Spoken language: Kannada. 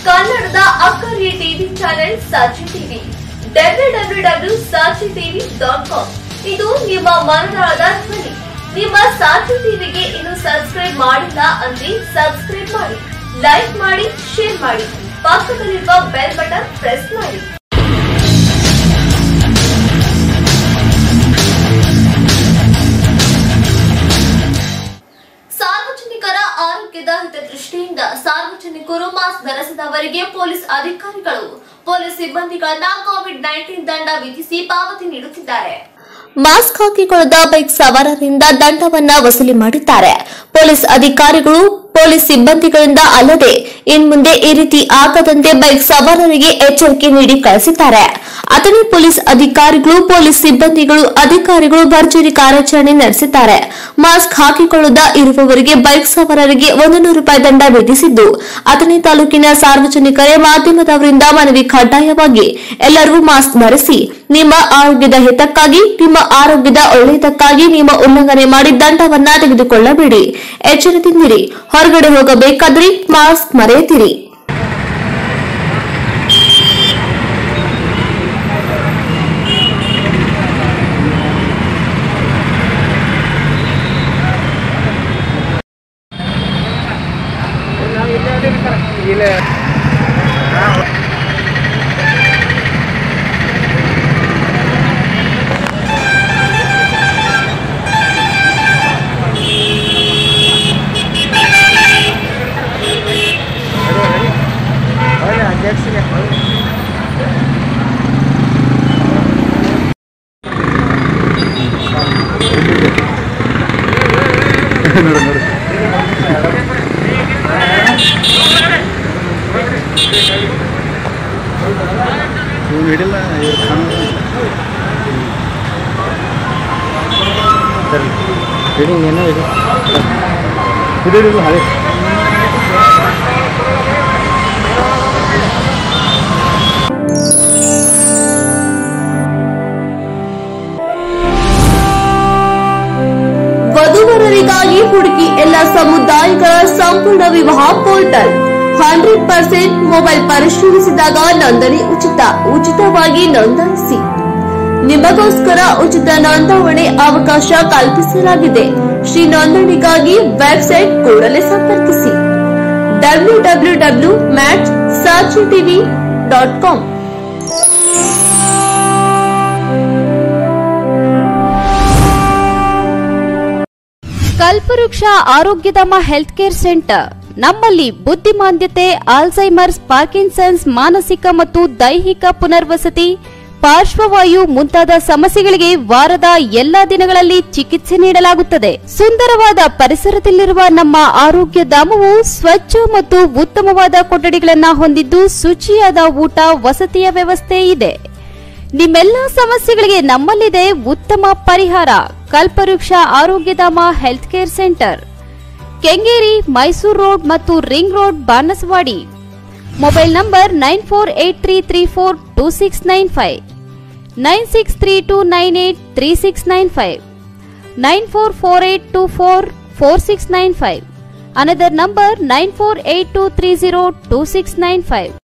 ಕನ್ನಡದ ಅಕ್ಕರಿಯ TV channel Sakshi TV W W W Sakshi TV dot com ಇದು ನಿಮ್ಮ ಮನದಾಳದ ಧ್ವನಿ ನಿಮ್ಮ ಸಾಕ್ಷಿ ಟಿವಿಗೆ ಇನ್ನು ಸಬ್ಸ್ಕ್ರೈಬ್ ಮಾಡಿಲ್ಲ ಅಂದ್ರೆ ಸಬ್ಸ್ಕ್ರೈಬ್ ಮಾಡಿ ಲೈಕ್ ಮಾಡಿ ಶೇರ್ ಮಾಡಿ ಪಕ್ಕದಲ್ಲಿರುವ ಬೆಲ್ ಬಟನ್ ಪ್ರೆಸ್ ಮಾಡಿ ಸಾರ್ವಜನಿಕರ ಆರೋಗ್ಯದ ಹಿತದೃಷ್ಟಿಯಿಂದ ಸಾರ್ವಜನಿಕರು ಮಾಸ್ಕ್ ಧರಿಸದವರಿಗೆ ಪೊಲೀಸ್ ಅಧಿಕಾರಿಗಳು ಪೊಲೀಸ್ ಸಿಬ್ಬಂದಿಗಳನ್ನ ಕೋವಿಡ್ ನೈನ್ಟೀನ್ ದಂಡ ವಿಧಿಸಿ ಪಾವತಿ ನೀಡುತ್ತಿದ್ದಾರೆ ಮಾಸ್ಕ್ ಹಾಕಿಕೊಳ್ಳದ ಬೈಕ್ ಸವಾರರಿಂದ ದಂಡವನ್ನ ವಸೂಲಿ ಮಾಡಿದ್ದಾರೆ ಪೊಲೀಸ್ ಅಧಿಕಾರಿಗಳು ಪೊಲೀಸ್ ಸಿಬ್ಬಂದಿಗಳಿಂದ ಅಲ್ಲದೆ ಇನ್ಮುಂದೆ ಈ ರೀತಿ ಆಗದಂತೆ ಬೈಕ್ ಸವಾರರಿಗೆ ಎಚ್ಚರಿಕೆ ನೀಡಿ ಕಳಿಸಿದ್ದಾರೆ ಅಥಣಿ ಪೊಲೀಸ್ ಅಧಿಕಾರಿಗಳು ಪೊಲೀಸ್ ಸಿಬ್ಬಂದಿಗಳು ಅಧಿಕಾರಿಗಳು ಭರ್ಜರಿ ಕಾರ್ಯಾಚರಣೆ ನಡೆಸಿದ್ದಾರೆ ಮಾಸ್ಕ್ ಹಾಕಿಕೊಳ್ಳದ ಇರುವವರಿಗೆ ಬೈಕ್ ಸವಾರರಿಗೆ ಒಂದು ನೂರು ರೂಪಾಯಿ ದಂಡ ವಿಧಿಸಿದ್ದು ಅಥಣಿ ತಾಲೂಕಿನ ಸಾರ್ವಜನಿಕರೇ ಮಾಧ್ಯಮದವರಿಂದ ಮನವಿ ಕಡ್ಡಾಯವಾಗಿ ಎಲ್ಲರೂ ಮಾಸ್ಕ್ ಧರಿಸಿ ನಿಮ್ಮ ಆರೋಗ್ಯದ ಹಿತಕ್ಕಾಗಿ ನಿಮ್ಮ ಆರೋಗ್ಯದ ಒಳ್ಳೆಯದಕ್ಕಾಗಿ ನಿಮ್ಮ ಉಲ್ಲಂಘನೆ ಮಾಡಿ ದಂಡವನ್ನ ತೆಗೆದುಕೊಳ್ಳಬೇಡಿ ಎಚ್ಚರದಿಂದಿರಿ ಹೊರಗಡೆ ಹೋಗಬೇಕಾದ್ರೆ ಮಾಸ್ಕ್ ಮರೆಯದಿರಿ ನೋಡು ನೋಡು ಇವ್ನು ಹಿಡಿಲ್ಲ ಇವ್ರು ಕಾಣೋದು. ಸರಿ ಹಿಡಿ ಏನೋ ಹಿಡಿ ಹಿಡಿ ಹಿಡಿದು ಹಳೆ ವಧುವರರಿಗಾಗಿ ಹುಡುಕಿ ಎಲ್ಲ ಸಮುದಾಯಗಳ ಸಂಪೂರ್ಣ ವಿವಾಹ ಪೋರ್ಟಲ್ ಹಂಡ್ರೆಡ್ ಪರ್ಸೆಂಟ್ ಮೊಬೈಲ್ ಪರಿಶೀಲಿಸಿದಾಗ ನೋಂದಣಿ ಉಚಿತ ಉಚಿತವಾಗಿ ನೋಂದಾಯಿಸಿ ನಿಮಗೋಸ್ಕರ ಉಚಿತ ನೋಂದಾವಣೆ ಅವಕಾಶ ಕಲ್ಪಿಸಲಾಗಿದೆ ಶ್ರೀ ನೋಂದಣಿಗಾಗಿ ವೆಬ್ಸೈಟ್ ಕೂಡಲೇ ಸಂಪರ್ಕಿಸಿ ಡಬ್ಲ್ಯೂ ಡಬ್ಲ್ಯೂ ಡಬ್ಲ್ಯೂ ಮ್ಯಾಚ್ ಸಾಚಿ TV dot com Kalpavriksha Arogyadhama health care centre ನಮ್ಮಲ್ಲಿ ಬುದ್ಧಿಮಾಂದ್ಯತೆ ಆಲ್ಝೈಮರ್ಸ್ ಪಾರ್ಕಿನ್ಸನ್ಸ್ ಮಾನಸಿಕ ಮತ್ತು ದೈಹಿಕ ಪುನರ್ವಸತಿ ಪಾರ್ಶ್ವವಾಯು ಮುಂತಾದ ಸಮಸ್ಯೆಗಳಿಗೆ ವಾರದ ಎಲ್ಲಾ ದಿನಗಳಲ್ಲಿ ಚಿಕಿತ್ಸೆ ನೀಡಲಾಗುತ್ತದೆ ಸುಂದರವಾದ ಪರಿಸರದಲ್ಲಿರುವ ನಮ್ಮ ಆರೋಗ್ಯ ಧಾಮವು ಸ್ವಚ್ಛ ಮತ್ತು ಉತ್ತಮವಾದ ಕೊಠಡಿಗಳನ್ನ ಹೊಂದಿದ್ದು ಶುಚಿಯಾದ ಊಟ ವಸತಿಯ ವ್ಯವಸ್ಥೆ ಇದೆ ನಿಮ್ಮೆಲ್ಲ ಸಮಸ್ಯೆಗಳಿಗೆ ನಮ್ಮಲ್ಲಿದೆ ಉತ್ತಮ ಪರಿಹಾರ Kalpavriksha Arogyadhama health care centre Kengeri Mysuru road ಮತ್ತು ring road Banaswadi mobile number nine four eight three three four two six nine five nine six three two nine eight three six nine five nine four four eight two four four six nine five another number nine four eight two three zero two six nine five